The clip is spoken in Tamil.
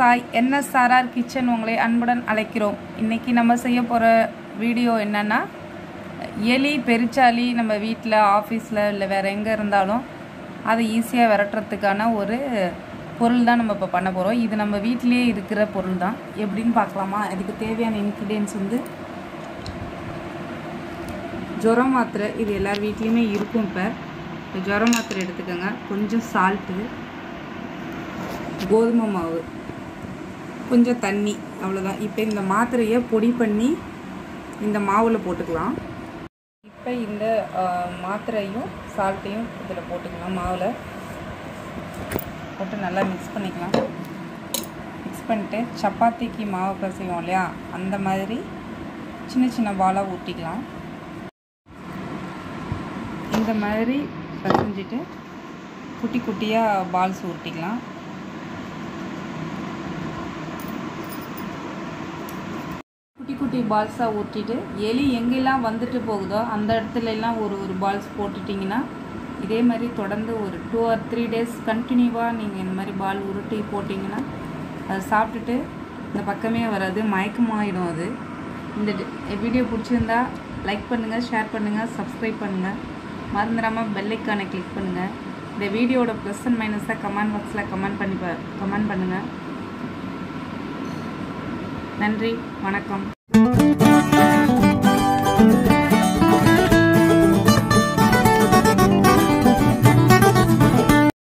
ஹாய் என்எஸ்ஆர்ஆர் கிச்சன் உங்களை அன்புடன் அழைக்கிறோம் இன்றைக்கி நம்ம செய்ய போகிற வீடியோ என்னென்னா எலி பெருச்சாலி நம்ம வீட்டில் ஆஃபீஸில் இல்லை வேறு எங்கே இருந்தாலும் அதை ஈஸியாக விரட்டுறதுக்கான ஒரு பொருள் தான் நம்ம இப்போ பண்ண போகிறோம் இது நம்ம வீட்டிலேயே இருக்கிற பொருள் தான் எப்படின்னு பார்க்கலாமா இதுக்கு தேவையான இன்க்ரீடியன்ஸ் வந்து ஜுரம் மாத்திரை இது எல்லார் வீட்லேயுமே இருக்கும் இப்போ இப்போ ஜுரம் மாத்திரை எடுத்துக்கோங்க கொஞ்சம் சால்ட்டு கோதுமை மாவு கொஞ்சம் தண்ணி அவ்வளோதான் இப்போ இந்த மாத்திரையை பொடி பண்ணி இந்த மாவில் போட்டுக்கலாம் இப்போ இந்த ஆஹ், மாத்திரையும் சால்ட்டையும் இதில் போட்டுக்கலாம் மாவில் போட்டு நல்லா மிக்ஸ் பண்ணிக்கலாம் மிக்ஸ் பண்ணிட்டு சப்பாத்திக்கு மாவு பிசைவோம் இல்லையா அந்த மாதிரி சின்ன சின்ன பாலாக ஊற்றிக்கலாம் இந்த மாதிரி பிசைஞ்சிட்டு குட்டி குட்டியாக பால்ஸ் ஊற்றிக்கலாம் குட்டி குட்டி பால்ஸாக ஊற்றிட்டு எலி எங்கெல்லாம் வந்துட்டு போகுதோ அந்த இடத்துல எல்லாம் ஒரு ஒரு பால்ஸ் போட்டுட்டிங்கன்னா இதே மாதிரி தொடர்ந்து ஒரு டூ ஆர் த்ரீ டேஸ் கண்டினியூவாக நீங்கள் இந்த மாதிரி பால் உருட்டி போட்டிங்கன்னா அதை சாப்பிட்டுட்டு இந்த பக்கமே வராது மயக்கமாகிடும் அது இந்த வீடியோ பிடிச்சிருந்தா லைக் பண்ணுங்கள் ஷேர் பண்ணுங்கள் சப்ஸ்கிரைப் பண்ணுங்கள் மறந்துடாமல் பெல்லைக்கானை கிளிக் பண்ணுங்கள் இந்த வீடியோட ப்ளஸ் அண்ட் மைனஸாக கமெண்ட் பாக்ஸில் கமெண்ட் பண்ணி கமெண்ட் பண்ணுங்கள் நன்றி வணக்கம்